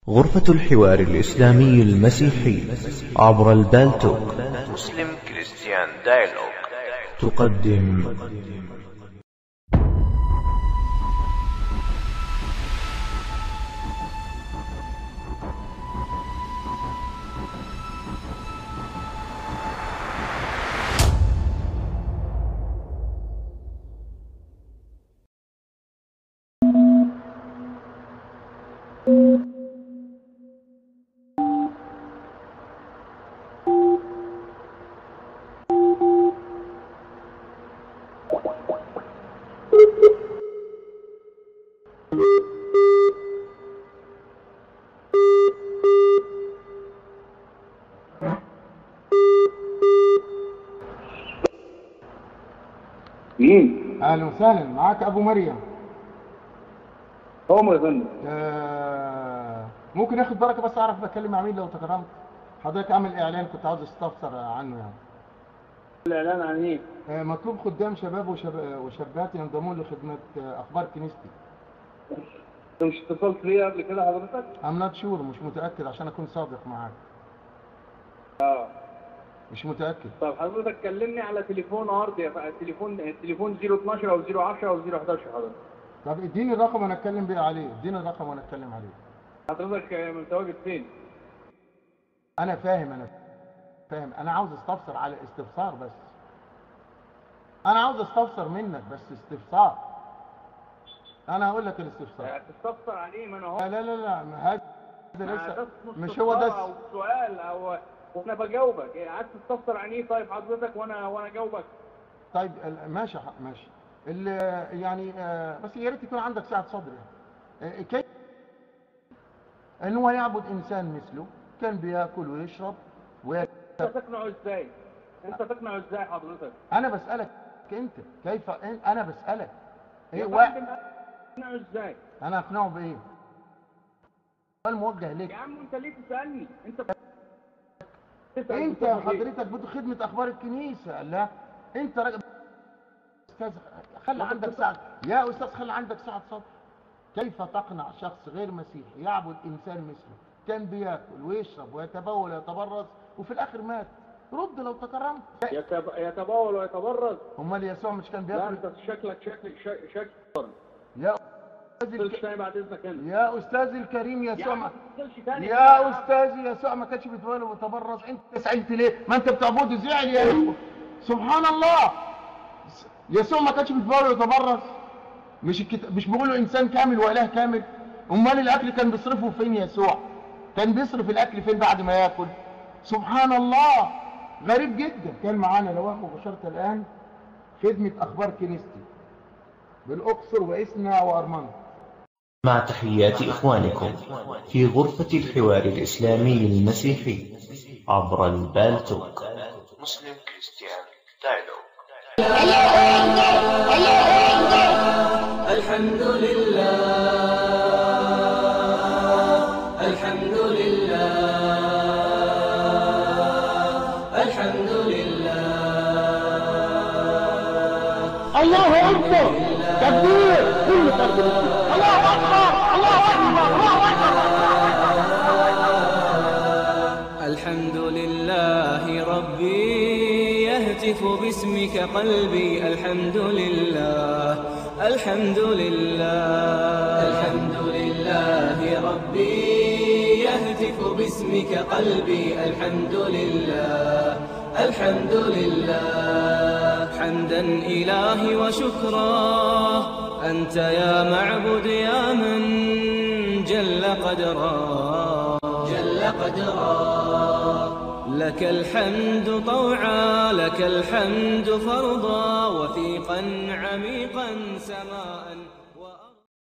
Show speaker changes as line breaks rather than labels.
غرفة الحوار الإسلامي المسيحي عبر البالتوك
مسلم كريستيان دايلوج
تقدم
مين؟
اهلا وسهلا معاك ابو مريم
عمر يا فندم
آه ممكن اخد بركه بس اعرف بتكلم مع مين لو تكرمت حضرتك عامل اعلان كنت عاوز استفسر عنه يعني
الاعلان عن ايه؟
آه مطلوب خدام شباب وشب... وشابات ينضمون لخدمه آه اخبار كنيستي
انت مش اتصلت بيا قبل كده حضرتك؟
ام نوت شور مش متاكد عشان اكون صادق معاك
اه
مش متاكد
طب حضرتك كلمني على تليفون ارضي يا ف- تليفون التليفون 012 او 010 او 011 حضرتك
طب اديني الرقم وانا اتكلم بيه عليه اديني الرقم وانا اتكلم عليه
حضرتك آه، متواجد فين؟
انا فاهم انا فاهم انا عاوز استفسر على استفسار بس انا عاوز استفسر منك بس استفسار انا هقول لك الاستفسار
هتستفسر عن ايه؟ ما انا هو
لا لا لا لا ما هذا
ما
لسه
ده اسمه
مش هو ده
استفسار او سؤال او وانا بجاوبك إيه، عايز تستفسر عن ايه طيب حضرتك وانا وانا اجاوبك
طيب ال- ماشي ح- ماشي ال- يعني آه، بس يا ريت يكون عندك سعه صدر يعني آه، كيف ان هو يعبد انسان مثله كان بياكل ويشرب وياكل
انت تقنعه ازاي؟ انت تقنعه ازاي حضرتك؟
انا بسالك انت كيف إن- انا بسالك ايه
يا
واحد
فندم، تقنعه ازاي؟
انا اقنعه بايه سؤال موجه
يا
ليك
عم انت ليه تسالني؟ انت تسأل
انت
تسأل ليه؟
حضرتك بده خدمه اخبار الكنيسه لا انت راجل استاذ خلي عندك سعه يا استاذ خلي عندك سعه صدر كيف تقنع شخص غير مسيحي يعبد انسان مثله كان بياكل ويشرب ويتبول ويتبرز وفي الاخر مات رد لو تكرمت
يتب- يتبول ويتبرز
امال يسوع مش كان
لا
بياكل
انت شكلك شكل شك- شكل
يا استاذ
تتصلش
الك...
تاني بعد اذنك انت
يا استاذ الكريم
يا
يسوع
عم
ما...
ما تتصلش تاني
يا استاذي يسوع ما كانش بيتولد ويتبرز انت زعلت ليه ما انت بتعبده زعل يا اخو سبحان الله يسوع ما كانش بيتولد ويتبرز مش الكت... مش بيقولوا انسان كامل واله كامل امال الاكل كان بيصرفه فين يسوع كان بيصرف الاكل فين بعد ما ياكل سبحان الله غريب جدا كان معانا لو مباشره الان خدمه اخبار كنيستي بالاقصر واسنا وارمنه
مع تحيات إخوانكم في غرفة الحوار الإسلامي المسيحي عبر البالتوك
مسلم كريستيان دايلوج
الحمد لله الحمد لله الحمد لله
الله اكبر تكبير كل فرد الله اكبر الله اكبر الله اكبر
الحمد لله ربي يهتف باسمك قلبي الحمد لله الحمد لله الحمد لله ربي يهتف باسمك قلبي الحمد لله الحمد لله حمدا إلهي وشكرا أنت يا معبد يا من جل قدرا جل قدرا لك الحمد طوعا لك الحمد فرضا وثيقا عميقا سماء